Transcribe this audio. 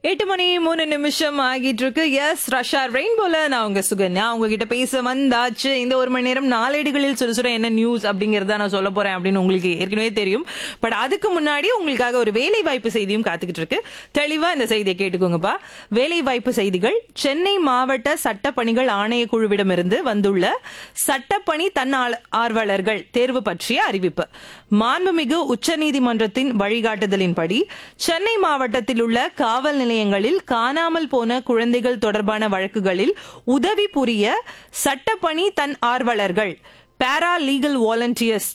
எட்டு மணி மூணு நிமிஷம் ஆகிட்டு இருக்கு எஸ் ரஷா ரெயின்போல நான் உங்க சுகன்யா உங்ககிட்ட பேச வந்தாச்சு இந்த ஒரு மணி நேரம் நாளேடுகளில் சுறுசுற என்ன நியூஸ் அப்படிங்கறத நான் சொல்ல போறேன் அப்படின்னு உங்களுக்கு ஏற்கனவே தெரியும் பட் அதுக்கு முன்னாடி உங்களுக்காக ஒரு வேலை வாய்ப்பு செய்தியும் காத்துக்கிட்டு இருக்கு தெளிவா இந்த செய்தியை கேட்டுக்கோங்கப்பா வேலை வாய்ப்பு செய்திகள் சென்னை மாவட்ட சட்டப்பணிகள் ஆணையக்குழுவிடமிருந்து வந்துள்ள சட்டப்பணி தன்னார் ஆர்வலர்கள் தேர்வு பற்றிய அறிவிப்பு மாண்புமிகு உச்சநீதிமன்றத்தின் வழிகாட்டுதலின்படி சென்னை மாவட்டத்தில் உள்ள காவல் நிலையங்களில் காணாமல் போன குழந்தைகள் தொடர்பான வழக்குகளில் உதவி புரிய சட்டப்பணி தன் ஆர்வலர்கள் பாரா லீகல் வாலண்டியர்ஸ்